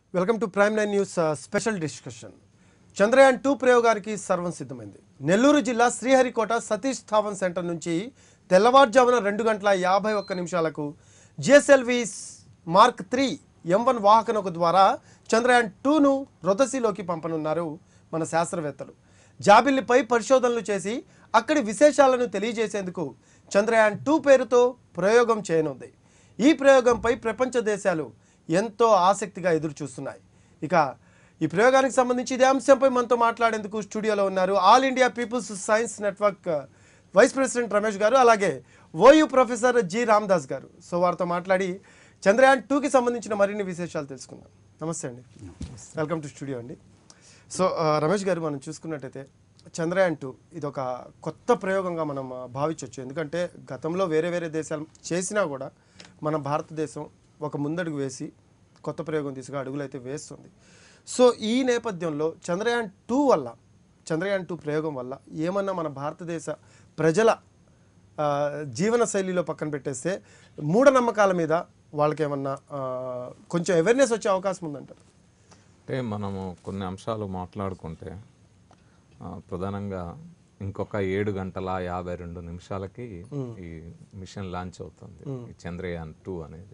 Welcome to prime nine news ఆ, special discussion Chandrayaan two ప్రయోగానికి సర్వం సిద్ధమైంది నెల్లూరు జిల్లా శ్రీహరికోట సతీష్ ధావన్ సెంటర్ నుంచి తెల్లవారుజామున రెండు గంటల యాభై ఒక్క నిమిషాలకు GSLV mark three M one వాహకనౌక ద్వారా చంద్రయాన్ టూను రొదసిలోకి పంపనున్నారు మన శాస్త్రవేత్తలు జాబిల్లిపై పరిశోధనలు చేసి అక్కడి విశేషాలను తెలియజేసేందుకు చంద్రయాన్ టూ పేరుతో ప్రయోగం చేయనుంది ఈ ప్రయోగంపై ప్రపంచ దేశాలు ఎంతో ఆసక్తిగా ఎదురు చూస్తున్నాయి ఇక ఈ ప్రయోగానికి సంబంధించి ఇదే అంశంపై మనతో మాట్లాడేందుకు స్టూడియోలో ఉన్నారు all India people's science network vice president Ramesh garu అలాగే ఓయూ ప్రొఫెసర్ జి రామ్దాస్ గారు సో వారితో మాట్లాడి చంద్రయాన్ టూకి సంబంధించిన మరిన్ని విశేషాలు తెలుసుకుందాం నమస్తే అండి వెల్కమ్ టు స్టూడియో అండి సో ఆ, రమేష్ గారు మనం చూసుకున్నట్టయితే చంద్రయాన్ టూ ఇది ఒక కొత్త ప్రయోగంగా మనం ఆ, భావించవచ్చు ఎందుకంటే గతంలో వేరే వేరే దేశాలు చేసినా కూడా మన భారతదేశం ఒక ముందడుగు వేసి కొత్త ప్రయోగం తీసుగా అడుగులు అయితే వేస్తుంది సో ఈ నేపథ్యంలో చంద్రయాన్ టూ వల్ల చంద్రయాన్ టూ ప్రయోగం వల్ల ఏమన్నా మన భారతదేశ ప్రజల ఆ, జీవన శైలిలో పక్కన పెట్టేస్తే మూఢనమ్మకాల మీద వాళ్ళకి ఏమన్నా ఆ, కొంచెం అవేర్నెస్ వచ్చే అవకాశం ఉందంటారు అంటే మనము కొన్ని అంశాలు మాట్లాడుకుంటే ఆ, ప్రధానంగా ఇంకొక ఏడు గంటల యాభై రెండు నిమిషాలకి ఈ మిషన్ లాంచ్ అవుతుంది ఈ చంద్రయాన్ టూ అనేది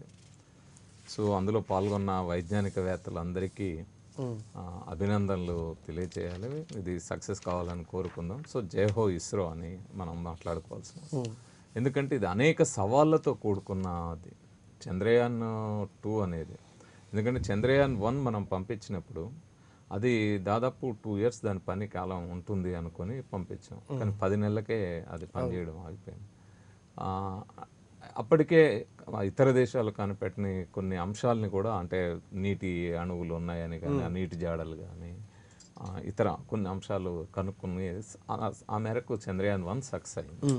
సో అందులో పాల్గొన్న వైజ్ఞానికవేత్తలందరికీ ఆ, అభినందనలు తెలియజేయాలి ఇది సక్సెస్ కావాలని కోరుకుందాం సో జైహో ఇస్రో అని మనం మాట్లాడుకోవాల్సిన అవసరం. ఎందుకంటే ఇది అనేక సవాళ్ళతో కూడుకున్నది చంద్రయాన్ టూ అనేది ఎందుకంటే చంద్రయాన్ వన్ మనం పంపించినప్పుడు అది దాదాపు టూ ఇయర్స్ దాని పని కాలం ఉంటుంది అనుకొని పంపించాం కానీ పది నెలలకే అది పనిచేయడం ఆగిపోయింది ఆ, అప్పటికే ఇతర దేశాలు కనిపెట్టిన కొన్ని అంశాలని కూడా అంటే నీటి అణువులు ఉన్నాయని కానీ ఆ నీటి జాడలు కానీ ఇతర కొన్ని అంశాలు కనుక్కుని ఆ- ఆ మేరకు చంద్రయాన్ వన్ సక్సెస్ అయింది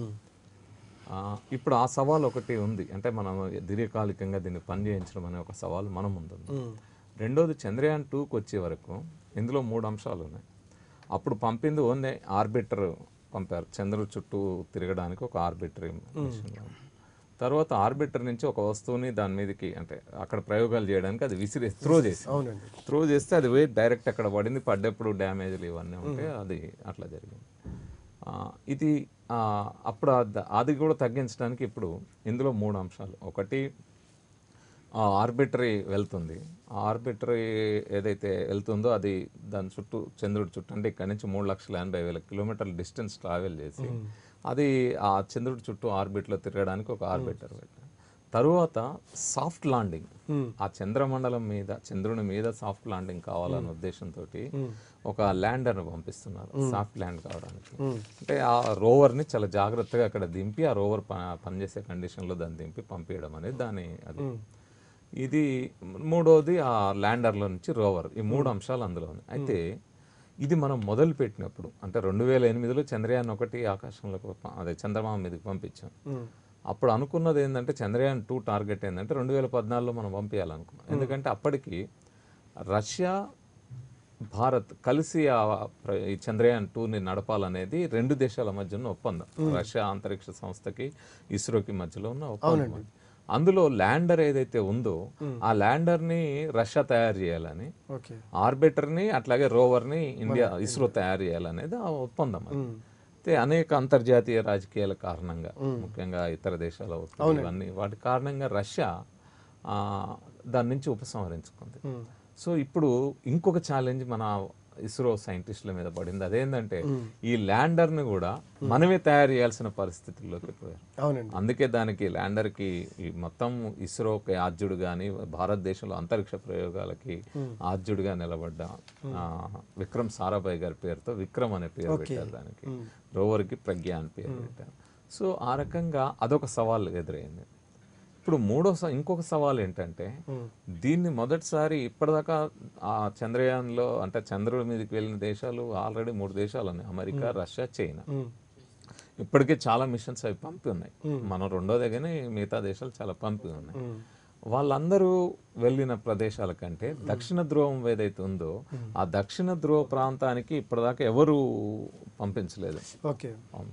ఆ, ఇప్పుడు ఆ సవాల్ ఒకటి ఉంది అంటే మనం దీర్ఘకాలికంగా దీన్ని పని చేయించడం అనే ఒక సవాల్ మన ముందు ఉంది రెండోది చంద్రయాన్ టూకి వచ్చే వరకు ఇందులో మూడు అంశాలు ఉన్నాయి అప్పుడు పంపింది ఓన్లీ ఆర్బిటర్ పంపారు చంద్రుడి చుట్టూ తిరగడానికి ఒక ఆర్బిటర్ మిషన్ తర్వాత ఆర్బిటర్ నుంచి ఒక వస్తువుని దాని మీదకి అంటే అక్కడ ప్రయోగాలు చేయడానికి అది విసిరి త్రో చేసి అవునండి త్రో చేస్తే అది పోయి డైరెక్ట్ అక్కడ పడింది పడ్డప్పుడు డ్యామేజ్లు ఇవన్నీ ఉంటే అది అట్లా జరిగింది ఆ, ఇది ఆ, అప్పుడు అద- అది కూడా తగ్గించడానికి ఇప్పుడు ఇందులో మూడు అంశాలు ఒకటి ఆర్బిటరీ వెళ్తుంది ఆ ఆర్బిటరీ ఏదైతే వెళ్తుందో అది దాని చుట్టూ చంద్రుడి చుట్టూ అంటే ఇక్కడ నుంచి మూడు లక్షల ఎనభై వేల కిలోమీటర్ల డిస్టెన్స్ ట్రావెల్ చేసి అది ఆ చంద్రుడి చుట్టూ ఆర్బిట్లో తిరగడానికి ఒక ఆర్బిటర్ పెట్టారు తరువాత సాఫ్ట్ లాండింగ్ ఆ చంద్రమండలం మీద చంద్రుని మీద సాఫ్ట్ లాండింగ్ కావాలనే ఉద్దేశంతో ఒక ల్యాండర్ని పంపిస్తున్నారు సాఫ్ట్ ల్యాండ్ కావడానికి అంటే ఆ రోవర్ని చాలా జాగ్రత్తగా అక్కడ దింపి ఆ రోవర్ పనిచేసే కండిషన్లో దాన్ని దింపి పంపించడం అనేది దాని అది ఇది మూడోది ఆ ల్యాండర్లో నుంచి రోవర్ ఈ మూడు అంశాలు అందులో ఉన్నాయి అయితే ఇది మనం మొదలు పెట్టినప్పుడు అంటే రెండు వేల ఎనిమిదిలో చంద్రయాన్ ఒకటి ఆకాశంలోకి ప- అదే చంద్రమామ మీదకి పంపించాం అప్పుడు అనుకున్నది ఏంటంటే చంద్రయాన్ టూ టార్గెట్ ఏంటంటే రెండు వేల పద్నాలుగులో మనం పంపించాలనుకున్నాం ఎందుకంటే అప్పటికి రష్యా భారత్ కలిసి ఆ ప్ర- ఈ చంద్రయాన్ టూని నడపాలనేది రెండు దేశాల మధ్య ఉన్న ఒప్పందం రష్యా అంతరిక్ష సంస్థకి ఇస్రోకి మధ్యలో ఉన్న ఒప్పందం అది. అందులో ల్యాండర్ ఏదైతే ఉందో ఆ ల్యాండర్ ని రష్యా తయారు చేయాలని ఓకే ఆర్బిటర్ ని అట్లాగే రోవర్ ని ఇండియా ఇస్రో తయారు చేయాలనేది ఆ ఒప్పందం అది. అయితే అనేక అంతర్జాతీయ రాజకీయాల కారణంగా ముఖ్యంగా ఇతర దేశాల ఒత్తిడి ఇవన్నీ వాటి కారణంగా రష్యా ఆ, దాని నుంచి ఉపసంహరించుకుంది సో ఇప్పుడు ఇంకొక ఛాలెంజ్ మన ఇస్రో సైంటిస్టుల మీద పడింది అదేంటంటే ఈ ల్యాండర్ ని కూడా మనమే తయారు చేయాల్సిన పరిస్థితుల్లోకి పోయారు అవునండి అందుకే దానికి ల్యాండర్కి ఈ మొత్తం ఇస్రోకి ఆద్యుడు కానీ భారతదేశంలో అంతరిక్ష ప్రయోగాలకి ఆద్యుడిగా నిలబడ్డ ఆ, విక్రమ్ సారాభాయ్ గారి పేరుతో విక్రమ్ అనే పేరు పెట్టారు దానికి రోవర్కి ప్రజ్ఞ అని పేరు పెట్టారు సో ఆ రకంగా అదొక సవాల్ ఎదురైంది ఇప్పుడు మూడో స- ఇంకొక సవాల్ ఏంటంటే దీన్ని మొదటిసారి ఇప్పటిదాకా ఆ చంద్రయాన్లో అంటే చంద్రుడి మీదకి వెళ్ళిన దేశాలు ఆల్రెడీ మూడు దేశాలు ఉన్నాయి అమెరికా రష్యా చైనా ఇప్పటికే చాలా మిషన్స్ అవి పంపి ఉన్నాయి మనం రెండోదే కానీ మిగతా దేశాలు చాలా పంపి ఉన్నాయి వాళ్ళందరూ వెళ్ళిన ప్రదేశాల కంటే దక్షిణ ధ్రువం ఏదైతే ఉందో ఆ దక్షిణ ధ్రువ ప్రాంతానికి ఇప్పటిదాకా ఎవరు పంపించలేదు ఓకే పంపించ-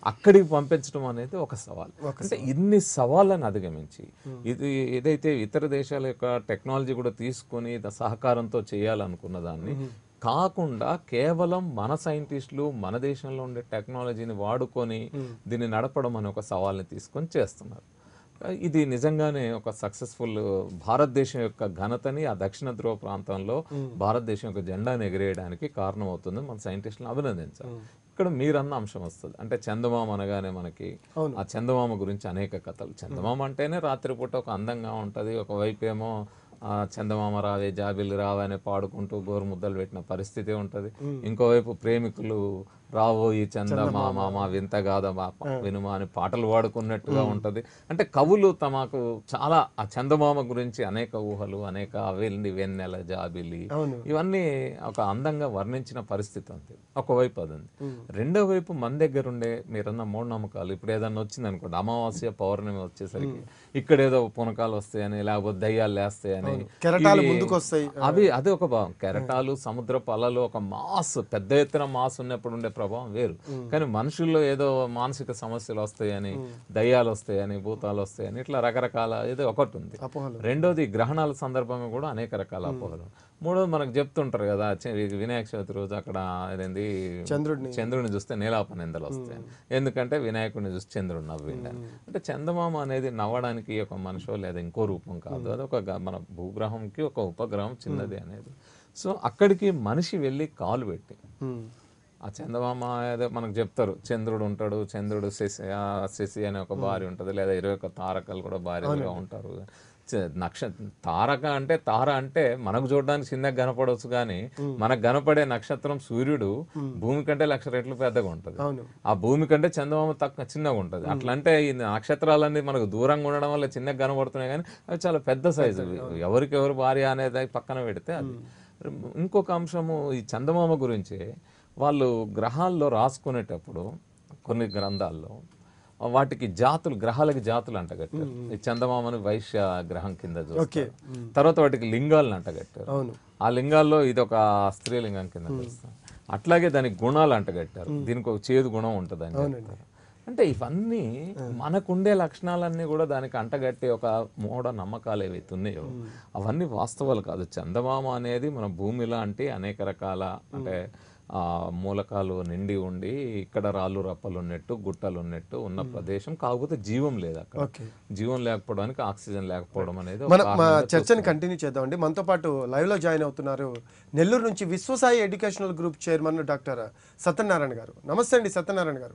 అక్కడికి పంపించడం అనేది ఒక సవాల్ అంటే ఇన్ని సవాళ్ళను అధిగమించి ఇది ఏదైతే ఇతర దేశాల యొక్క టెక్నాలజీ కూడా తీసుకొని ద- సహకారంతో చేయాలనుకున్న దాన్ని కాకుండా కేవలం మన సైంటిస్టులు మన దేశంలో ఉండే టెక్నాలజీని వాడుకొని దీన్ని నడపడం అనే ఒక సవాల్ని తీసుకొని చేస్తున్నారు ఇది నిజంగానే ఒక సక్సెస్ఫుల్ భారతదేశం యొక్క ఘనతని ఆ దక్షిణ ధ్రువ ప్రాంతంలో భారతదేశం యొక్క జెండాను ఎగిరేయడానికి కారణం అవుతుంది మన సైంటిస్టులను అభినందించాలి ఇక్కడ మీరన్న అంశం వస్తుంది అంటే చందమామ అనగానే మనకి ఆ చందమామ గురించి అనేక కథలు చందమామ అంటేనే రాత్రిపూట ఒక అందంగా ఉంటది ఒకవైపు ఏమో ఆ చందమామ రావే జాబిల్లి రావే అని పాడుకుంటూ గోరు ముద్దలు పెట్టిన పరిస్థితి ఉంటది ఇంకోవైపు ప్రేమికులు రావో ఈ చందమామ మా వింత గాథ మా ప- వినుమా అని పాటలు పాడుకున్నట్టుగా ఉంటది అంటే కవులు తమకు చాలా ఆ చందమామ గురించి అనేక ఊహలు అనేక వెల్లి వెన్నెల జాబిలి అవును. ఇవన్నీ ఒక అందంగా వర్ణించిన పరిస్థితి ఉంది ఒకవైపు అది ఉంది రెండో వైపు మన దగ్గర ఉండే మీరన్న మూఢనమ్మకాలు ఇప్పుడు ఏదన్నా వచ్చింది అనుకోండి అమావాస్య పౌర్ణమి వచ్చేసరికి ఇక్కడ ఏదో పునకాలు వస్తాయని లేకపోతే దయ్యాలు లేస్తాయని కెరటాలు ఇవి- ముందుకు వస్తాయి అవి అది ఒక భావం కెరటాలు సముద్రపు అలలు ఒక మాస్ పెద్ద ఎత్తున మాస్ ఉన్నప్పుడు ఉండే ప్రభావం వేరు కానీ మనుషుల్లో ఏదో మానసిక సమస్యలు వస్తాయని దయ్యాలు వస్తాయని భూతాలు వస్తాయని ఇట్లా రకరకాల ఏదో ఒకటి ఉంది అపోహలు రెండోది గ్రహణాల సందర్భంగా కూడా అనేక రకాల అపోహలు మూడోది మనకు చెప్తుంటారు కదా చ- వినాయక చవితి రోజు అక్కడ అదేంది చంద్రుడిని చంద్రుడిని చూస్తే నీలాప నిందలు వస్తాయి ఎందుకంటే వినాయకుడిని చూసి చంద్రుడు నవ్విండని అంటే చందమామ అనేది నవ్వడానికి ఒక మనిషో లేదా ఇంకో రూపం కాదు అది ఒక గ- మన భూగ్రహంకి ఒక ఉపగ్రహం చిన్నది అనేది సో అక్కడికి మనిషి వెళ్ళి కాలు పెట్టి ఉమ్. ఆ చందమామ ఏదో మనకు చెప్తారు చంద్రుడు ఉంటాడు చంద్రుడు శశి ఆ శశి అనే ఒక భార్య ఉంటుంది లేదా ఇరవై ఒక్క తారకలు కూడా భార్యలుగా ఉంటారు చ- నక్ష తారక అంటే తార అంటే మనకు చూడడానికి చిన్నగా కనపడవచ్చు కానీ మనకు కనపడే నక్షత్రం సూర్యుడు భూమి కంటే లక్ష రెట్లు పెద్దగా ఉంటుంది అవును ఆ భూమి కంటే చందమామ తక్కువ చిన్నగా ఉంటుంది అట్లా అంటే ఈ నక్షత్రాలన్నీ మనకు దూరంగా ఉండడం వల్ల చిన్నగా కనబడుతున్నాయి కానీ అవి చాలా పెద్ద సైజు ఎవరికి ఎవరు భార్య అనేది పక్కన పెడితే అది ఇంకొక అంశము ఈ చందమామ గురించి వాళ్ళు గ్రహాల్లో రాసుకునేటప్పుడు కొన్ని గ్రంథాల్లో వాటికి జాతులు గ్రహాలకి జాతులు అంటగట్టారు ఈ చందమామని వైశ్య గ్రహం కింద ఓకే చూస్తారు తర్వాత వాటికి లింగాలను అంటగట్టారు అవును ఆ లింగాల్లో ఇది ఒక స్త్రీలింగం కింద చూస్తాం అట్లాగే దానికి గుణాలు అంటగట్టారు దీనికి ఒక చేదు గుణం ఉంటుంది అని చెప్తారు అంటే ఇవన్నీ మనకుండే లక్షణాలన్నీ కూడా దానికి అంటగట్టే ఒక మూఢ నమ్మకాలు ఏవైతే ఉన్నాయో అవన్నీ వాస్తవాలు కాదు చందమామ అనేది మన భూమి లాంటి అనేక రకాల అంటే ఆ మూలకాలు నిండి ఉండి ఇక్కడ రాళ్ళు రప్పలు ఉన్నట్టు గుట్టలు ఉన్నట్టు ఉన్న ప్రదేశం కాకపోతే జీవం లేదు అక్కడ ఓకే జీవం లేకపోవడానికి ఆక్సిజన్ లేకపోవడం అనేది ఒక మనం మా కారణంగా చర్చని కంటిన్యూ చేద్దామండి మనతో పాటు లైవ్ లో జాయిన్ అవుతున్నారు నెల్లూరు నుంచి Vishwasai educational group chairman doctor Satyanarayana garu నమస్తే అండి సత్యనారాయణ గారు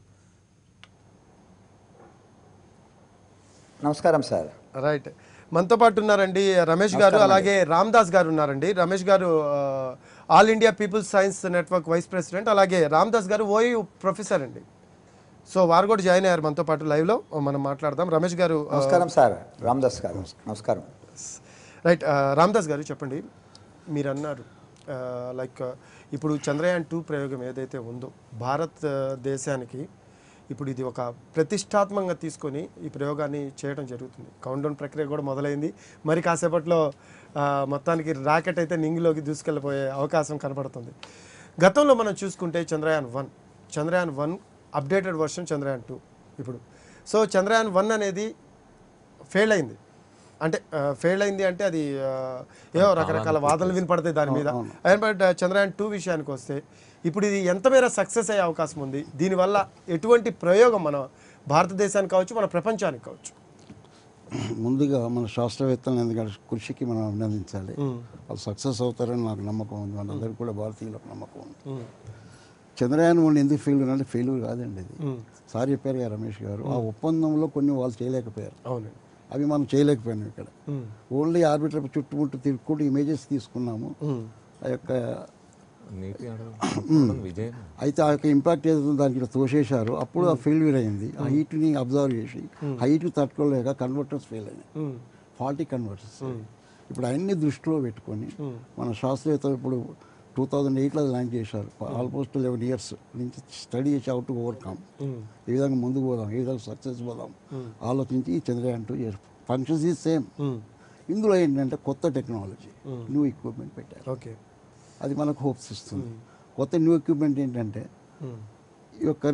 నమస్కారం సార్ రైట్ మనతో పాటు ఉన్నారండి రమేష్ గారు అలాగే రామ్దాస్ గారు ఉన్నారండి రమేష్ గారు ఆ, all India people's science network vice president అలాగే రామ్దాస్ గారు ఓయూ ప్రొఫెసర్ అండి సో వారు కూడా జాయిన్ అయ్యారు మనతో పాటు live లో మనం మాట్లాడదాం రమేష్ గారు ఆ, నమస్కారం సార్ రామదాస్ గారు నమస్కారం రైట్ ఆ, రామ్దాస్ గారు చెప్పండి మీరు అన్నారు లైక్ ఇప్పుడు చంద్రయాన్ టూ ప్రయోగం ఏదైతే ఉందో భారత్ ఆ, దేశానికి ఇప్పుడు ఇది ఒక ప్రతిష్టాత్మకంగా తీసుకొని ఈ ప్రయోగాన్ని చేయడం జరుగుతుంది కౌంటౌన్ ప్రక్రియ కూడా మొదలైంది మరి కాసేపట్లో ఆ, మొత్తానికి రాకెట్ అయితే నింగిలోకి దూసుకెళ్ళిపోయే అవకాశం కనపడుతుంది గతంలో మనం చూసుకుంటే Chandrayaan one Chandrayaan one updated version Chandrayaan two ఇప్పుడు సో చంద్రయాన్ వన్ అనేది ఫెయిల్ అయింది అంటే ఫెయిల్ అయింది అంటే అది ఆ, ఏవో రకరకాల వాదనలు వినపడతాయి దాని మీద అయినా బట్ చంద్రయాన్ టూ విషయానికి వస్తే ఇప్పుడు ఇది ఎంత మేర సక్సెస్ అయ్యే అవకాశం ఉంది దీనివల్ల ఎటువంటి ప్రయోగం మన భారతదేశానికి కావచ్చు మన ప్రపంచానికి కావచ్చు ముందుగా మన శాస్త్రవేత్తలను ఎందుకంటే కృషికి మనం అభినందించాలి వాళ్ళు సక్సెస్ అవుతారని నాకు నమ్మకం ఉంది మనందరికీ కూడా భారతీయులకు నమ్మకం ఉంది చంద్రయాన్ వన్ ఎందుకు ఫెయిల్యూర్ అంటే ఫెయిల్యూర్ కాదండి ఇది సార్ చెప్పారు కదా రమేష్ గారు ఆ ఒప్పందంలో కొన్ని వాళ్ళు చేయలేకపోయారు అవునండి అవి మనం చేయలేకపోయినాం ఇక్కడ ఓన్లీ ఆర్బిటర్ చుట్టుముట్టు తిరుగుకుంటూ ఇమేజెస్ తీసుకున్నాము ఆ యొక్క నీతి అడగడం విజయం అయితే ఆ యొక్క ఇంపాక్ట్ ఏదైతే దానికి ఇట్లా తోసేశారో అప్పుడు ఆ ఫెయిల్యూర్ అయింది ఆ హీట్ని అబ్జర్వ్ చేసి హైట్ తట్టుకోలేక కన్వర్టర్స్ ఫెయిల్ అయినాయి ఫాల్టీ కన్వర్టర్స్ ఇప్పుడు అన్ని దృష్టిలో పెట్టుకొని మన శాస్త్రవేత్తలు ఇప్పుడు టూ థౌజండ్ ఎయిట్లో లాంచ్ చేశారు ఆల్మోస్ట్ లెవెన్ ఇయర్స్ నుంచి స్టడీ చేసి అవుట్ ఓవర్కమ్ ఏ విధంగా ముందుకు పోదాం ఏ విధంగా సక్సెస్ పోదాం ఆలోచించి ఈ చంద్రయాన్ టూ ఫంక్షన్స్ ఈ సేమ్ ఇందులో ఏంటంటే కొత్త టెక్నాలజీ న్యూ ఎక్విప్మెంట్ పెట్టారు ఓకే అది మనకు హోప్స్ ఇస్తుంది కొత్త న్యూ ఎక్విప్మెంట్ ఏంటంటే ఈ యొక్క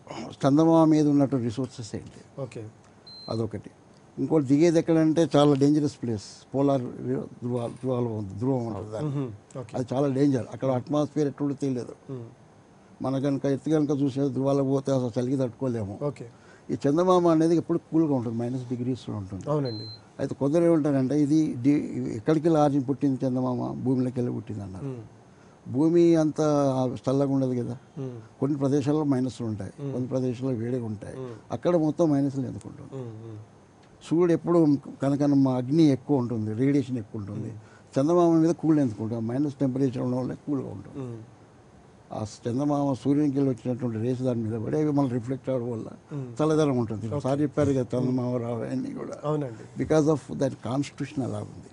చందమామ మీద ఉన్నట్టు రిసోర్సెస్ ఏంటి ఓకే అదొకటి ఇంకోటి దిగేది ఎక్కడంటే చాలా డేంజరస్ ప్లేస్ పోలార్ ధృవాలు ధృవాలు ధ్రువం ఉంటుంది దానికి. ఓకే అది చాలా డేంజర్ అక్కడ అట్మాస్ఫియర్ ఎట్లుండో తెలియదు మన కనుక ఎత్తు కనుక చూసే ధృవాలకు పోతే అసలు చలికి తట్టుకోలేము ఓకే ఈ చందమామ అనేది ఎప్పుడు కూల్గా ఉంటుంది మైనస్ డిగ్రీస్లో ఉంటుంది అవునండి అయితే కొందరు ఏమంటారంటే ఇది డి- ఎక్కడికి లార్జింగ్ పుట్టింది చందమామ భూమిలోకి వెళ్ళి పుట్టింది అన్నారు భూమి అంత చల్లగా ఉండదు కదా కొన్ని ప్రదేశాల్లో మైనస్లు ఉంటాయి కొన్ని ప్రదేశాల్లో వేడిగా ఉంటాయి అక్కడ మొత్తం మైనస్లు ఎందుకుంటుంది సూర్యుడు ఎప్పుడు కనుక మా అగ్ని ఎక్కువ ఉంటుంది రేడియేషన్ ఎక్కువ ఉంటుంది చందమామ మీద కూల్ ఎందుకు ఉంటుంది మైనస్ టెంపరేచర్ ఉండడం వల్ల కూల్గా ఉంటుంది ఆ చందమామ సూర్యునికి వెళ్ళి వచ్చినటువంటి రేస్ దాని మీద పడి అవి మళ్ళీ రిఫ్లెక్ట్ అవడం వల్ల చల్లదనం ఉంటుంది సార్ చెప్పారు కదా చందమామ రావు అన్నీ కూడా అవునండి బికాస్ ఆఫ్ దాని కాన్స్టిట్యూషన్ అలా ఉంది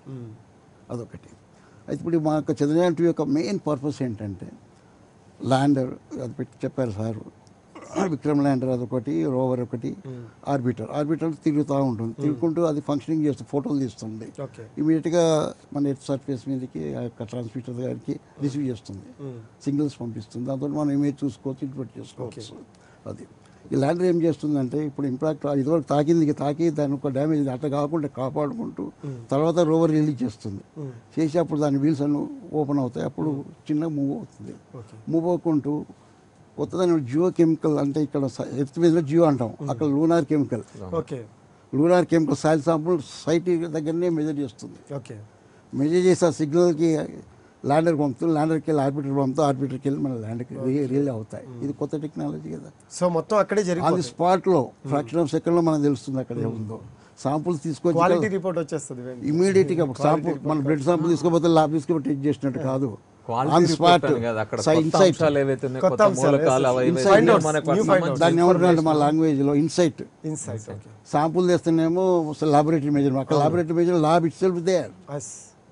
అదొకటి అయితే ఇప్పుడు మా యొక్క చంద్రయాన్ టూ యొక్క మెయిన్ పర్పస్ ఏంటంటే ల్యాండర్ అది పెట్టి చెప్పారు సార్ విక్రమ్ ల్యాండర్ అదొకటి రోవర్ ఒకటి ఆర్బిటర్ ఆర్బిటర్ తిరుగుతూ ఉంటుంది తిరుగుకుంటూ అది ఫంక్షనింగ్ చేస్తుంది ఫోటోలు తీస్తుంది ఓకే ఇమీడియట్గా మన ఎర్త్ సర్ఫేస్ మీదకి ఆ యొక్క ట్రాన్స్మిటర్ గారికి రిసీవ్ చేస్తుంది సిగ్నల్స్ పంపిస్తుంది దాంతో మనం ఇమేజ్ చూసుకోవచ్చు ఇంటర్ప్రెట్ చేసుకోవచ్చు అది ఈ ల్యాండర్ ఏం చేస్తుందంటే ఇప్పుడు ఇంపాక్ట్ ఇదివరకు తాకింది తాకి దాని ఒక డ్యామేజ్ అట్లా కాకుండా కాపాడుకుంటూ తర్వాత రోవర్ రిలీజ్ చేస్తుంది చేసి అప్పుడు దాని వీల్స్ అన్ని ఓపెన్ అవుతాయి అప్పుడు చిన్న మూవ్ అవుతుంది ఓకే మూవ్ అవ్వకుంటూ కొత్త దాని జియో కెమికల్ అంటే ఇక్కడ ఎర్త్ మీద జియో అంటాం అక్కడ lunar chemical okay lunar chemical soil sample site దగ్గరనే మెజర్ చేస్తుంది ఓకే మెజర్ చేసి ఆ సిగ్నల్కి ల్యాండర్ పంపుతుంది ల్యాండర్కి వెళ్ళి ఆర్బిటర్ పంపుతూ ఆర్బిటర్కి వెళ్ళి మన ల్యాండర్కి రిలే అవుతాయి ఇది కొత్త టెక్నాలజీ కదా సో మొత్తం అక్కడే ఆన్ ది జరిగిపోతుంది స్పాట్లో ఫ్రాక్షన్ ఆఫ్ సెకండ్లో మనకు తెలుస్తుంది అక్కడ ఏముందో సాంపుల్స్ తీసుకొచ్చి క్వాలిటీ రిపోర్ట్ వచ్చేస్తుంది వెంటనే. ఇమీడియట్గా సాంపుల్ మన బ్లడ్ సాంపుల్ తీసుకోపోతే ల్యాబ్ తీసుకుపోతే టెస్ట్ చేసినట్టు కాదు ఆన్ క్వాలిటీ స్పాట్ రిపోర్ట్ అని కాదు అక్కడ కొత్త ఇన్సైట్ అంశాలు ఏవైతే ఉన్నాయో, కొత్త కొత్త అంశాలు, మూలకాలు yes, అవి yes. ఇవి Find outs, మనకు new find సంబంధించిన outs. దాన్ని ఏమంటున్నారంటే మా లాంగ్వేజ్లో ఇన్సైట్ ఇన్సైట్ ఓకే శాంపుల్ తెస్తేనేమో లాబొరేటరీ మెజర్ అక్కడ laboratory measure lab itself there yes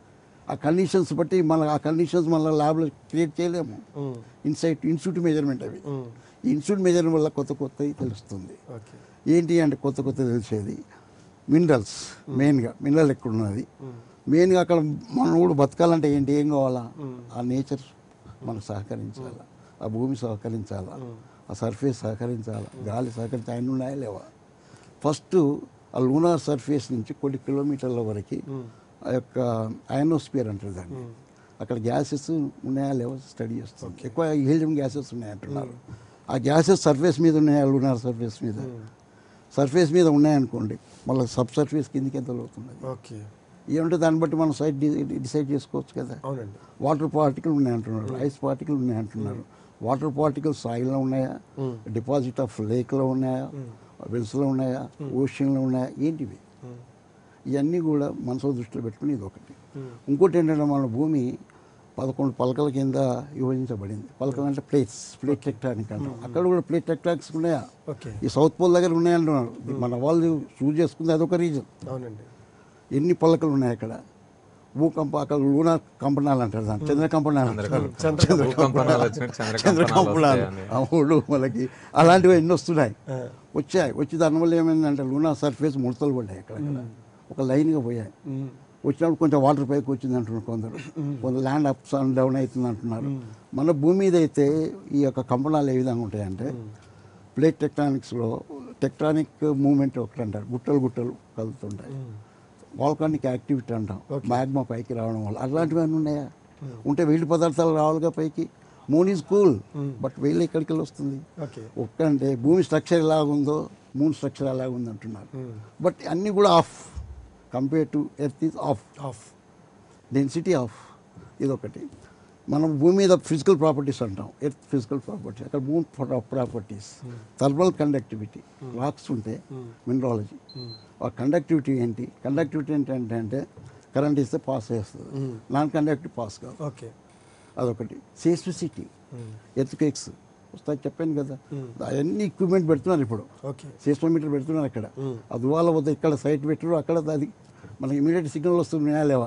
ఆ కండిషన్స్ బట్టి మన ఆ కండిషన్స్ మన ల్యాబ్లో క్రియేట్ చేయలేము ఇన్సైట్ ఇన్స్టిట్యూట్ మెజర్మెంట్ అవి ఈ ఇన్స్టిట్యూట్ మెజర్మెంట్ వల్ల కొత్త కొత్తవి తెలుస్తుంది ఓకే ఏంటి అంటే కొత్త కొత్త తెలిసేది మినరల్స్ మెయిన్గా మినరల్ ఎక్కడ ఉన్నది మెయిన్గా అక్కడ మనం కూడా బతకాలంటే ఏంటి ఏం కావాలా ఆ నేచర్ మనకు సహకరించాలా ఆ భూమి సహకరించాలా ఆ సర్ఫేస్ సహకరించాలా గాలి సహకరించి ఆయన ఉన్నాయా లేవా ఫస్ట్ ఆ లూనార్ సర్ఫేస్ నుంచి కొన్ని కిలోమీటర్ల వరకు ఆ యొక్క అయనోస్పియర్ అంటారు దాన్ని అక్కడ గ్యాసెస్ ఉన్నాయా లేవో స్టడీ చేస్తుంది ఎక్కువ హీలియం గ్యాసెస్ ఉన్నాయంటున్నారు ఆ గ్యాసెస్ సర్ఫేస్ మీద ఉన్నాయా లూనార్ సర్ఫేస్ మీద సర్ఫేస్ మీద ఉన్నాయనుకోండి మళ్ళీ సబ్ సర్ఫేస్ కిందకి ఎంత లోతున్నది ఓకే ఏమంటే దాన్ని బట్టి మనం సైట్ డిసైడ్ చేసుకోవచ్చు కదా అవునండి వాటర్ పార్టికల్ ఉన్నాయంటున్నారు ఐస్ పార్టికల్ ఉన్నాయంటున్నారు వాటర్ పార్టికల్స్ సాయిల్లో ఉన్నాయా డిపాజిట్ ఆఫ్ లేక్లో ఉన్నాయా వెల్స్లో ఉన్నాయా ఓషన్లో ఉన్నాయా ఏంటివి ఇవన్నీ కూడా మనసు దృష్టిలో పెట్టుకుని ఇది ఒకటి ఇంకోటి ఏంటంటే మన భూమి పదకొండు పలకల కింద విభజించబడింది పలకలు అంటే ప్లేట్స్ ప్లేట్ టెక్టానిక్ అంటాం అక్కడ కూడా ప్లేట్ టెక్టానిక్స్ ఉన్నాయా ఓకే ఈ సౌత్ పోల్ దగ్గర ఉన్నాయంటున్నారు మన వాళ్ళు చూజ్ చేసుకుంది అదొక రీజన్ అవునండి ఎన్ని పలకలు ఉన్నాయి అక్కడ భూకంప అక్కడ లూనా కంపనాలు అంటారు దాన్ని చంద్ర కంపనాలు అంటారు భూకంపనాలు వచ్చినట్టు చంద్ర చంద్రకంపనాలు కంపనాలు వస్తాయని అవుడు మనకి అలాంటివి ఎన్ని వస్తున్నాయి వచ్చాయి వచ్చి దానివల్ల ఏమైందంటే లూనా సర్ఫేస్ ముడతలు పడ్డాయి అక్కడ ఒక లైన్గా పోయాయి వచ్చినప్పుడు కొంచెం వాటర్ పైకి వచ్చింది అంటున్నారు కొందరు కొంత ల్యాండ్ అప్స్ అండ్ డౌన్ అవుతుంది అంటున్నారు మన భూమి మీద అయితే ఈ యొక్క కంపనాలు ఏ విధంగా ఉంటాయంటే ప్లేట్ టెక్టానిక్స్లో టెక్టానిక్ మూమెంట్ ఒకటి అంటారు గుట్టలు గుట్టలు కదులుతుంటాయి వాల్కానిక్ యాక్టివిటీ అంటాం మ్యాగ్మా పైకి రావడం వల్ల అట్లాంటివన్నీ ఉన్నాయా ఉంటే వేడి పదార్థాలు రావాలిగా పైకి మూన్ ఈజ్ కూల్ బట్ వేళ్ళు ఎక్కడికి వెళ్ళి వస్తుంది ఓకే ఒక్కంటే భూమి స్ట్రక్చర్ ఎలాగుందో మూన్ స్ట్రక్చర్ అలాగుంది అంటున్నారు బట్ అన్నీ కూడా of compare to earth is of of density of ఇదొకటి మనం భూమి మీద ఫిజికల్ ప్రాపర్టీస్ అంటాం ఎర్త్ ఫిజికల్ ప్రాపర్టీస్ అక్కడ moon properties thermal conductivity rocks ఉంటే మినరాలజీ ఆ కండక్టివిటీ ఏంటి కండక్టివిటీ ఏంటంటే అంటే కరెంట్ ఇస్తే పాస్ చేస్తుంది నాన్ కండక్టివ్ పాస్ కాదు ఓకే అదొకటి సేస్విసిటీ ఎర్త్ కేక్స్ వస్తాయి చెప్పాను కదా అవన్నీ ఎక్విప్మెంట్ పెడుతున్నారు ఇప్పుడు ఓకే సేస్మోమీటర్ పెడుతున్నారు అక్కడ అది వాళ్ళ వద్ద ఇక్కడ సైట్ పెట్టరు అక్కడ అది మనకి ఇమీడియట్ సిగ్నల్ వస్తున్నాయా లేవా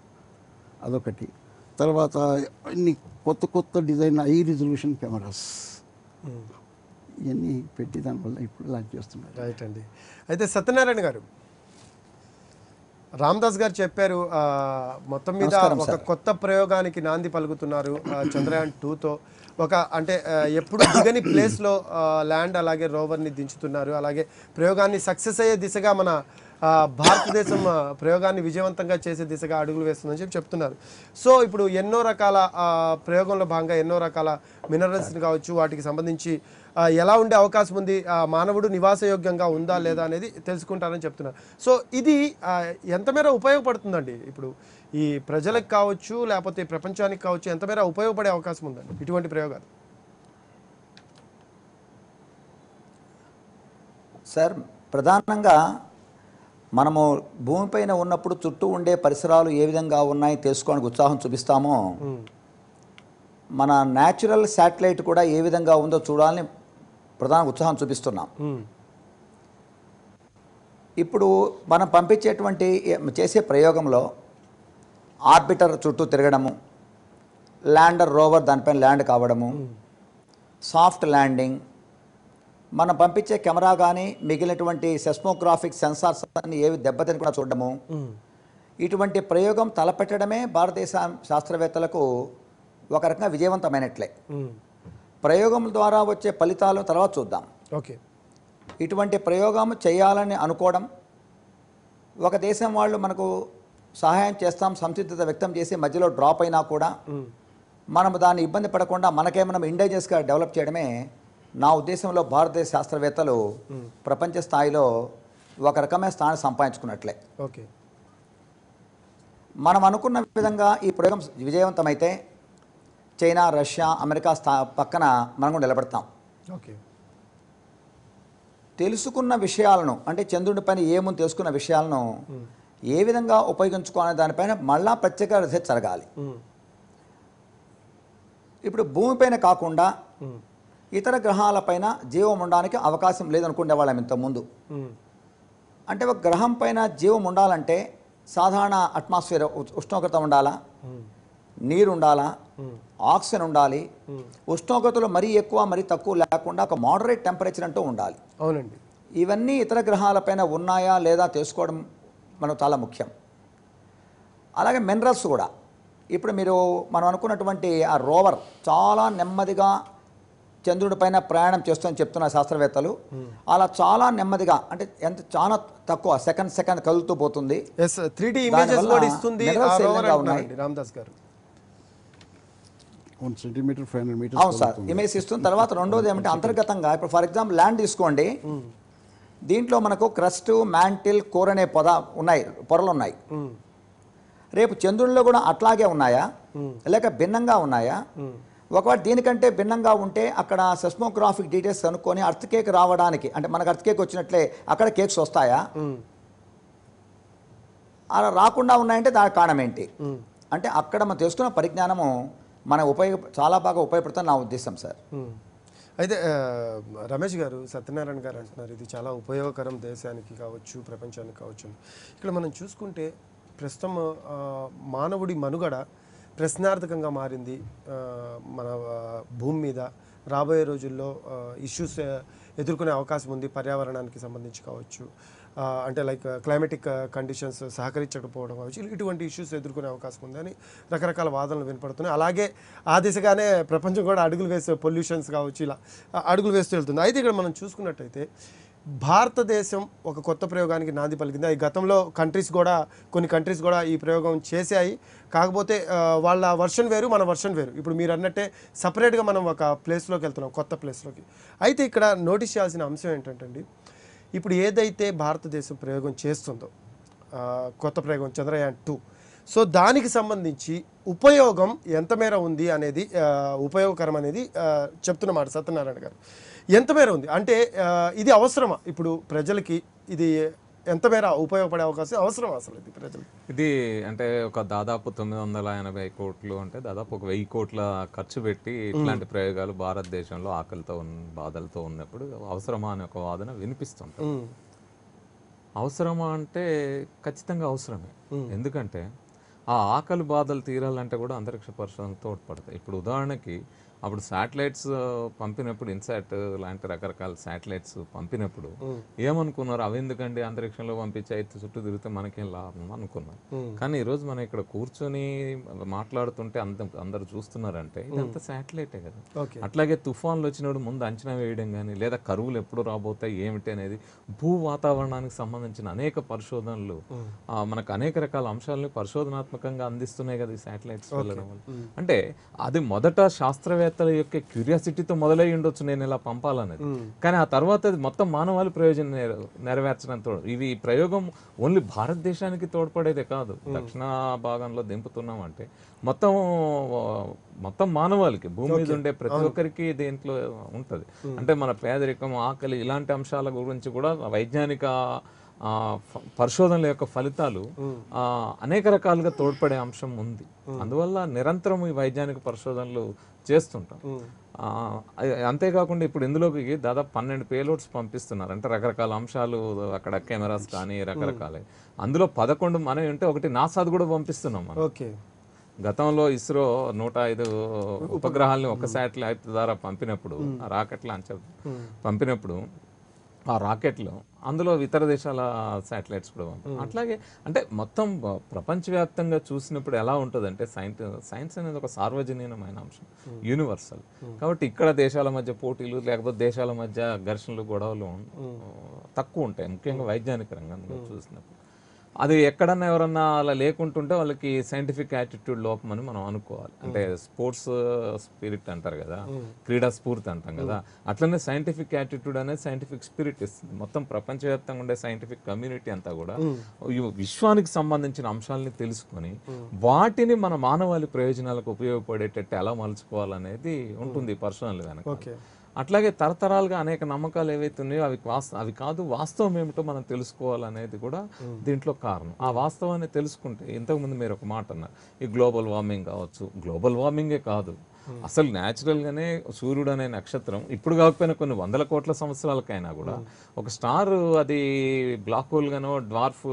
అదొకటి తర్వాత అన్ని కొత్త కొత్త డిజైన్ హై రిజల్యూషన్ కెమెరాస్ ఇవన్నీ పెట్టి దానివల్ల ఇప్పుడు లాంచ్ చేస్తున్నారు రైట్ అండి అయితే సత్యనారాయణ గారు రామ్దాస్ గారు చెప్పారు ఆ, మొత్తం మీద నమస్కారం, ఒక కొత్త ప్రయోగానికి నాంది పలుకుతున్నారు ఆ, చంద్రయాన్ టూతో ఒక అంటే ఆ, ఎప్పుడు దిగని ప్లేస్లో ల్యాండ్ అలాగే రోవర్ని దించుతున్నారు అలాగే ప్రయోగాన్ని సక్సెస్ అయ్యే దిశగా మన ఆ, భారతదేశం ఆ, ప్రయోగాన్ని విజయవంతంగా చేసే దిశగా అడుగులు వేస్తుందని చెప్పి చెప్తున్నారు సో ఇప్పుడు ఎన్నో రకాల ఆ, ప్రయోగంలో భాగంగా ఎన్నో రకాల మినరల్స్ని కావచ్చు వాటికి సంబంధించి ఆ, ఎలా ఉండే అవకాశం ఉంది ఆ, మానవుడు నివాసయోగ్యంగా ఉందా లేదా అనేది తెలుసుకుంటారని చెప్తున్నారు సో ఇది ఆ, ఎంత మేర ఉపయోగపడుతుందండి ఇప్పుడు ఈ ప్రజలకు కావచ్చు లేకపోతే ఈ ప్రపంచానికి కావచ్చు ఎంత మేర ఉపయోగపడే అవకాశం ఉందండి ఇటువంటి ప్రయోగాలు సార్ ప్రధానంగా మనము భూమిపైన ఉన్నప్పుడు చుట్టూ ఉండే పరిసరాలు ఏ విధంగా ఉన్నాయి తెలుసుకోవడానికి ఉత్సాహం చూపిస్తామో మన న్యాచురల్ శాటిలైట్ కూడా ఏ విధంగా ఉందో చూడాలని ప్రధాన ఉత్సాహం చూపిస్తున్నాం ఉమ్, ఇప్పుడు మనం పంపించేటువంటి చేసే ప్రయోగంలో ఆర్బిటర్ చుట్టూ తిరగడము ల్యాండర్ రోవర్ దానిపైన ల్యాండ్ కావడము సాఫ్ట్ ల్యాండింగ్ మనం పంపించే కెమెరా కానీ మిగిలినటువంటి సెస్మోగ్రాఫిక్ సెన్సార్స్ అన్ని ఏవి దెబ్బతినకుండా చూడడము ఉమ్, ఇటువంటి ప్రయోగం తలపెట్టడమే భారతదేశ శాస్త్రవేత్తలకు ఒక రకంగా విజయవంతమైనట్లే ఉమ్, ప్రయోగం ద్వారా వచ్చే ఫలితాలు తర్వాత చూద్దాం ఓకే ఇటువంటి ప్రయోగం చేయాలని అనుకోవడం ఒక దేశం వాళ్ళు మనకు సహాయం చేస్తాం సంసిద్ధత వ్యక్తం చేసి మధ్యలో డ్రాప్ అయినా కూడా ఉమ్, మనం దాన్ని ఇబ్బంది పడకుండా మనకే మనం ఇండిజినస్గా డెవలప్ చేయడమే నా ఉద్దేశంలో భారతదేశ శాస్త్రవేత్తలు ప్రపంచ స్థాయిలో ఒక రకమైన స్థానం సంపాదించుకున్నట్లే ఓకే మనం అనుకున్న విధంగా ఈ ప్రయోగం విజయవంతమైతే చైనా రష్యా అమెరికా స్థా పక్కన మనం కూడా నిలబడతాం ఓకే తెలుసుకున్న విషయాలను అంటే చంద్రుడి పైన ఏముంది తెలుసుకున్న విషయాలను ఏ విధంగా ఉపయోగించుకోవాలనే దానిపైన మళ్ళా ప్రత్యేక రీసెర్చ్ జరగాలి ఉమ్, ఇప్పుడు భూమిపైన కాకుండా ఉమ్, ఇతర గ్రహాలపైన జీవం ఉండడానికి అవకాశం లేదనుకునే వాళ్ళం ఇంతకుముందు ఉమ్, అంటే ఒక గ్రహం పైన జీవం ఉండాలంటే సాధారణ అట్మాస్ఫియర్ ఉ- ఉష్ణోగ్రత ఉండాలా ఉమ్, నీరు ఉండాలా ఉమ్, ఆక్సిజన్ ఉండాలి ఉమ్. ఉష్ణోగ్రతలు మరీ ఎక్కువ మరీ తక్కువ లేకుండా ఒక మోడరేట్ టెంపరేచర్ అంటూ ఉండాలి అవునండి ఇవన్నీ ఇతర గ్రహాలపైన ఉన్నాయా లేదా తెలుసుకోవడం మనకు చాలా ముఖ్యం అలాగే మినరల్స్ కూడా ఇప్పుడు మీరు మనం అనుకున్నటువంటి ఆ రోవర్ చాలా నెమ్మదిగా చంద్రుడి పైన ప్రయాణం చేస్తుందని చెప్తున్న శాస్త్రవేత్తలు అలా చాలా నెమ్మదిగా అంటే ఎంత చాలా తక్కువ సెకండ్ సెకండ్ కదులుతూ పోతుంది ఎస్ త్రీ డి ఇమేజెస్ దానివల్ల కూడా ఇస్తుంది minerals ఆ ఏ rover విధంగా అంటున్నారండి Ramdas garu one centimetre five hundred అవును సార్ మీటర్స్ ఇమేజ్ ఇస్తుంది తర్వాత రెండోది ఏమంటే అంతర్గతంగా ఇప్పుడు ఫర్ ఎగ్జాంపుల్ ల్యాండ్ తీసుకోండి దీంట్లో మనకు క్రస్ట్ మ్యాంటిల్ కోర్ అనే పొద ఉన్నాయి పొరలు ఉన్నాయి ఉమ్, రేపు చంద్రుల్లో కూడా అట్లాగే ఉన్నాయా లేక భిన్నంగా ఉన్నాయా ఒకవేళ దీనికంటే భిన్నంగా ఉంటే అక్కడ సెస్మోగ్రాఫిక్ డీటెయిల్స్ కనుక్కొని అర్త్ కేక్ రావడానికి అంటే మనకు అర్త్ కేక్ వచ్చినట్లే అక్కడ కేక్స్ వస్తాయా ఉమ్, అలా రాకుండా ఉన్నాయంటే దానికి కారణం ఏంటి ఉమ్, అంటే అక్కడ మనం తెలుసుకున్న పరిజ్ఞానము మన ఉపయోగ చాలా బాగా ఉపయోగపడుతుంది నా ఉద్దేశం సార్ ఉమ్. అయితే ఆ, రమేష్ గారు సత్యనారాయణ గారు అంటున్నారు ఇది చాలా ఉపయోగకరం దేశానికి కావచ్చు ప్రపంచానికి కావచ్చు అని. ఇక్కడ మనం చూసుకుంటే ప్రస్తుతం ఆ, మానవుడి మనుగడ ప్రశ్నార్థకంగా మారింది ఆ, మన ఆ, భూమి మీద రాబోయే రోజుల్లో ఇష్యూస్ ఎదుర్కొనే అవకాశం ఉంది పర్యావరణానికి సంబంధించి కావచ్చు ఆ, అంటే లైక్ క్లైమేటిక్ కండిషన్స్ సహకరించకపోవడం కావచ్చు ఇటువంటి ఇష్యూస్ ఎదుర్కొనే అవకాశం ఉందని రకరకాల వాదనలు వినపడుతున్నాయి అలాగే ఆ దిశగానే ప్రపంచం కూడా అడుగులు వేసే పొల్యూషన్స్ కావచ్చు ఇలా ఆ, అడుగులు వేస్తూ వెళ్తుంది అయితే ఇక్కడ మనం చూసుకున్నట్టయితే భారతదేశం ఒక కొత్త ప్రయోగానికి నాంది పలికింది ఈ గతంలో కంట్రీస్ కూడా కొన్ని కంట్రీస్ కూడా ఈ ప్రయోగం చేశాయి కాకపోతే ఆ, వాళ్ళ వర్షన్ వేరు మన వర్షన్ వేరు ఇప్పుడు మీరు అన్నట్టే సపరేట్గా మనం ఒక ప్లేస్లోకి వెళ్తున్నాం కొత్త ప్లేస్లోకి అయితే ఇక్కడ నోటీస్ చేయాల్సిన అంశం ఏంటంటే అండి ఇప్పుడు ఏదైతే భారతదేశం ప్రయోగం చేస్తుందో ఆ, కొత్త ప్రయోగం చంద్రయాన్ టూ సో దానికి సంబంధించి ఉపయోగం ఎంత మేర ఉంది అనేది ఆ, ఉపయోగకరం అనేది ఆ, చెప్తున్నమాట సత్యనారాయణ గారు ఎంత మేర ఉంది అంటే ఆ, ఇది అవసరమా ఇప్పుడు ప్రజలకి ఇది ఎంత మేర ఉపయోగపడే అవకాశం అవసరం అసలు ఇది ప్రజలకి ఇది అంటే ఒక దాదాపు తొమ్మిది వందల ఎనభై కోట్లు అంటే దాదాపు ఒక వెయ్యి కోట్ల ఖర్చు పెట్టి ఇట్లాంటి ప్రయోగాలు భారతదేశంలో ఆకలితో ఉన్న బాధలతో ఉన్నప్పుడు అవసరమా అనే ఒక వాదన వినిపిస్తుంటుంది ఉమ్, అవసరమా అంటే ఖచ్చితంగా అవసరమే ఎందుకంటే ఆ ఆకలి బాధలు తీరాలంటే కూడా అంతరిక్ష పరిశోధనలు తోడ్పడతాయి ఇప్పుడు ఉదాహరణకి అప్పుడు శాటిలైట్స్ పంపినప్పుడు ఇన్సాట్ లాంటి రకరకాల శాటిలైట్స్ పంపినప్పుడు ఏమనుకున్నారు అవి ఎందుకండి అంతరిక్షంలో పంపించి అయితే చుట్టూ తిరిగితే మనకేం లాభం అనుకున్నారు కానీ ఈరోజు మనం ఇక్కడ కూర్చొని మాట్లాడుతుంటే అంత అందరు చూస్తున్నారంటే ఇదంతా శాటిలైటే కదా ఓకే అట్లాగే తుఫాన్లు వచ్చినప్పుడు ముందు అంచనా వేయడం కానీ లేదా కరువులు ఎప్పుడు రాబోతాయి ఏమిటి అనేది భూ వాతావరణానికి సంబంధించిన అనేక పరిశోధనలు ఆ, మనకు అనేక రకాల అంశాలను పరిశోధనాత్మకంగా అందిస్తున్నాయి కదా ఈ శాటిలైట్స్ వెళ్ళడం వల్ల అంటే అది మొదట శాస్త్రవేత్తల యొక్క క్యూరియాసిటీతో మొదలై ఉండొచ్చు నేను ఇలా పంపాలనేది కానీ ఆ తర్వాత అది మొత్తం మానవాళి ప్రయోజనం నెర- నెరవేర్చడంతో ఇది ఈ ప్రయోగం ఓన్లీ భారతదేశానికి తోడ్పడేదే కాదు దక్షిణ భాగంలో దింపుతున్నామంటే మొత్తం ఆ, మొత్తం మానవాళికి భూమి మీద ఉండే ప్రతి ఒక్కరికి దీంట్లో ఉంటది అంటే మన పేదరికం ఆకలి ఇలాంటి అంశాల గురించి కూడా వైజ్ఞానిక ఆ, ఫ- పరిశోధనల యొక్క ఫలితాలు ఆ, అనేక రకాలుగా తోడ్పడే అంశం ఉంది అందువల్ల నిరంతరం ఈ వైజ్ఞానిక పరిశోధనలు చేస్తుంటాం ఆ, అ- అంతేకాకుండా ఇప్పుడు ఇందులోకి దాదాపు పన్నెండు పేలోడ్స్ పంపిస్తున్నారు అంటే రకరకాల అంశాలు అక్కడ కెమెరాస్ కానీ రకరకాల అందులో పదకొండు మనం ఉంటే ఒకటి నాసాది కూడా పంపిస్తున్నాం మనం ఓకే గతంలో ఇస్రో నూట ఐదు ఉపగ్రహాలను ఒక శాటిలైట్ ద్వారా పంపినప్పుడు ఆ రాకెట్ల అంచ పంపినప్పుడు ఆ రాకెట్లు అందులో ఇతర దేశాల శాటిలైట్స్ కూడా పంపారు అట్లాగే అంటే మొత్తం బ- ప్రపంచవ్యాప్తంగా చూసినప్పుడు ఎలా ఉంటుందంటే సైన్స్ సైన్స్ అనేది ఒక సార్వజనీయమైన అంశం యూనివర్సల్ కాబట్టి ఇక్కడ దేశాల మధ్య పోటీలు లేకపోతే దేశాల మధ్య ఘర్షణలు గొడవలు ఉం- తక్కువ ఉంటాయి ముఖ్యంగా వైజ్ఞానిక రంగంలో చూసినప్పుడు అది ఎక్కడన్నా ఎవరన్నా అలా లేకుంటుంటే వాళ్ళకి సైంటిఫిక్ యాటిట్యూడ్ లోపం అని మనం అనుకోవాలి అంటే స్పోర్ట్స్ స్పిరిట్ అంటారు కదా క్రీడా స్ఫూర్తి అంటాం కదా అట్లనే సైంటిఫిక్ యాటిట్యూడ్ అనేది సైంటిఫిక్ స్పిరిట్ ఇస్తుంది మొత్తం ప్రపంచవ్యాప్తంగా ఉండే సైంటిఫిక్ కమ్యూనిటీ అంతా కూడా ఈ విశ్వానికి సంబంధించిన అంశాలని తెలుసుకొని వాటిని మన మానవాళి ప్రయోజనాలకు ఉపయోగపడేటట్టు ఎలా మలుచుకోవాలనేది ఉంటుంది పరిశోధనలు వెనక ఓకే అట్లాగే తరతరాలుగా అనేక నమ్మకాలు ఏవైతే ఉన్నాయో అవి వాస్త అవి కాదు వాస్తవం ఏమిటో మనం తెలుసుకోవాలనేది కూడా దీంట్లో కారణం ఆ వాస్తవాన్ని తెలుసుకుంటే ఇంతకుముందు మీరు ఒక మాట అన్నారు ఈ గ్లోబల్ వార్మింగ్ కావచ్చు గ్లోబల్ వార్మింగే కాదు అసలు natural గానే సూర్యుడు అనే నక్షత్రం ఇప్పుడు కాకపోయినా కొన్ని వందల కోట్ల సంవత్సరాలకైనా కూడా ఒక స్టార్ అది బ్లాక్ హోల్ గానో డ్వార్ఫ్